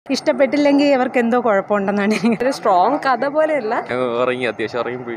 ഇഷ്ടപ്പെട്ടില്ലെങ്കിൽ അവർക്ക് എന്തോ കുഴപ്പമുണ്ടെന്നാണ് എനിക്ക് ഒരു സ്ട്രോങ് കഥ പോലെയല്ല ഇറങ്ങി അത്യാവശ്യം ഇറങ്ങിപ്പോയി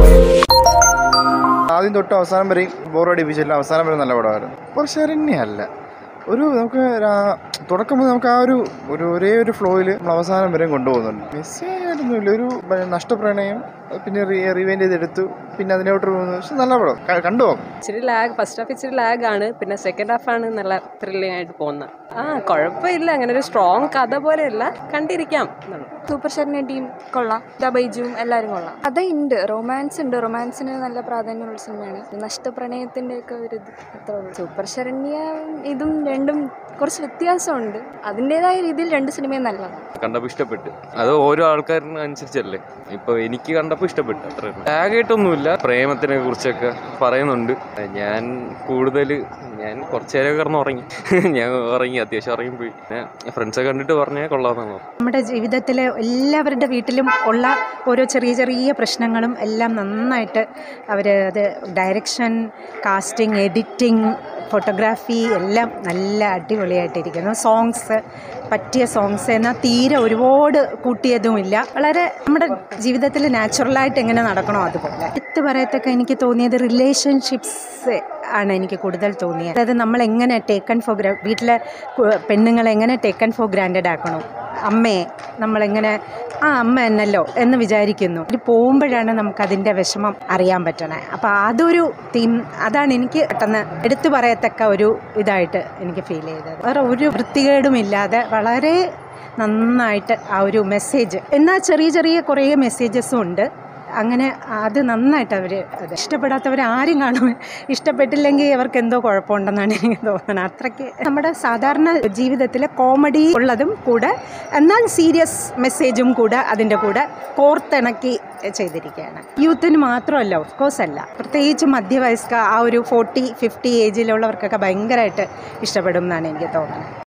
ആദ്യം തൊട്ട് അവസാനം വരെയും ബോറടിപ്പിച്ചില്ല അവസാനം വരെ നല്ല പടമായിരുന്നു പക്ഷെ അല്ല ഒരു നമുക്ക് രാ- തുടക്കം മുതൽ നമുക്ക് ആ ഒരു ഒരു ഒരേ ഒരു ഫ്ലോയിൽ നമ്മൾ അവസാനം വരെയും കൊണ്ടുപോകുന്നുണ്ട് മെസ്സേജ് ആയിരുന്നില്ല ഒരു ബ- നഷ്ടപ്രണയം പിന്നെ റിവൈൻഡ് ചെയ്തെടുത്തു പിന്നെ അതിനോട്ട് പോകുന്നു പക്ഷെ നല്ല പടം ക- കണ്ടു നോക്കാം ഇച്ചിരി ലാഗ് ഫസ്റ്റ് ഹാഫ് ഇച്ചിരി ലാഗ് ആണ് പിന്നെ സെക്കൻഡ് ഹാഫ് ആണ് നല്ല ത്രില്ലിംഗ് ആയിട്ട് പോകുന്നത് ആ കുഴപ്പമില്ല അങ്ങനെ ഒരു സ്ട്രോങ് കഥ പോലെയല്ല കണ്ടിരിക്കാം എന്നുള്ളു. സൂപ്പർ ഷെറിനെറ്റിയും കൊള്ളാം ദബൈജുവും എല്ലാവരും കൊള്ളാം അതുണ്ട് റൊമാൻസ് ഉണ്ട് റൊമാൻസിന് നല്ല പ്രാധാന്യമുള്ള സിനിമയാണ് നഷ്ടപ്രണയത്തിൻ്റെ ഒക്കെ ഒരു ഇത് അത്ര ഉള്ളൂ സൂപ്പർ ശരണ്യ ഇതും രണ്ടും കുറച്ച് വ്യത്യാസമുണ്ട് അതിൻ്റെതായ രീതിയിൽ രണ്ട് സിനിമയും നല്ലതാണ് കണ്ടപ്പോൾ ഇഷ്ടപ്പെട്ട് അത് ഓരോ ആൾക്കാരിന് അനുസരിച്ചല്ലേ ഇപ്പൊ എനിക്ക് കണ്ടപ്പോൾ ഇഷ്ടപ്പെട്ടു അത്ര ടാഗായിട്ടൊന്നുമില്ല പ്രേമത്തിനെ കുറിച്ചൊക്കെ പറയുന്നുണ്ട് ഞാൻ കൂടുതൽ ഞാൻ കുറച്ചു നേരം കിടന്ന് ഉറങ്ങി ഞാൻ ഉറങ്ങി അത്യാവശ്യം ഇറങ്ങിപ്പോയി പിന്നെ ഫ്രണ്ട്സൊക്കെ കണ്ടിട്ട് പറഞ്ഞാൽ കൊള്ളാമെന്നാണ് പറഞ്ഞു നമ്മുടെ ജീവിതത്തിൽ എല്ലാവരുടെ വീട്ടിലും ഉള്ള ഓരോ ചെറിയ ചെറിയ പ്രശ്നങ്ങളും എല്ലാം നന്നായിട്ട് അവർ അത് ഡയറക്ഷൻ കാസ്റ്റിംഗ് എഡിറ്റിംഗ് ഫോട്ടോഗ്രാഫി എല്ലാം നല്ല അടിപൊളിയായിട്ടിരിക്കുന്നു സോങ്സ് പറ്റിയ സോങ്സ് എന്നാൽ തീരെ ഒരുപാട് കൂട്ടിയതുമില്ല വളരെ നമ്മുടെ ജീവിതത്തിൽ നാച്ചുറലായിട്ട് എങ്ങനെ നടക്കണോ അതുപോലെ എടുത്ത് പറയത്തൊക്കെ എനിക്ക് തോന്നിയത് റിലേഷൻഷിപ്സ് ആണ് എനിക്ക് കൂടുതൽ തോന്നിയത് അതായത് നമ്മൾ എങ്ങനെ ടേക്കൺ ഫോർ ഗ്രാ വീട്ടിലെ കു- പെണ്ണുങ്ങളെ എങ്ങനെ ടേക്കൺ ഫോർ ഗ്രാൻഡഡ് ആക്കണോ അമ്മയെ നമ്മളെങ്ങനെ ആ അമ്മ എന്നല്ലോ എന്ന് വിചാരിക്കുന്നു ഇത് പോകുമ്പോഴാണ് നമുക്കതിൻ്റെ വിഷമം അറിയാൻ പറ്റണേ അപ്പോൾ അതൊരു തീം അതാണ് എനിക്ക് പെട്ടെന്ന് എടുത്തു പറയത്തക്ക ഒരു ഇതായിട്ട് എനിക്ക് ഫീൽ ചെയ്തത് വേറെ ഒരു വൃത്തികേടുമില്ലാതെ വളരെ നന്നായിട്ട് ആ ഒരു മെസ്സേജ് എന്നാൽ ചെറിയ ചെറിയ കുറേ മെസ്സേജസും ഉണ്ട് അങ്ങനെ അത് നന്നായിട്ട് അവർ അത് ഇഷ്ടപ്പെടാത്തവർ ആരും കാണും ഇഷ്ടപ്പെട്ടില്ലെങ്കിൽ അവർക്ക് എന്തോ കുഴപ്പമുണ്ടെന്നാണ് എനിക്ക് തോന്നുന്നത് അത്രയ്ക്ക് നമ്മുടെ സാധാരണ ജീവിതത്തിലെ കോമഡി ഉള്ളതും കൂടെ എന്നാൽ സീരിയസ് മെസ്സേജും കൂടെ അതിൻ്റെ കൂടെ കോർത്തിണക്കി ചെയ്തിരിക്കുകയാണ് യൂത്തിന് മാത്രമല്ല ഓഫ് കോഴ്സ് അല്ല പ്രത്യേകിച്ച് മധ്യവയസ്ക ആ ഒരു ഫോർട്ടി ഫിഫ്റ്റി ഏജിലുള്ളവർക്കൊക്കെ ഭയങ്കരമായിട്ട് ഇഷ്ടപ്പെടും എന്നാണ് എനിക്ക് തോന്നുന്നത്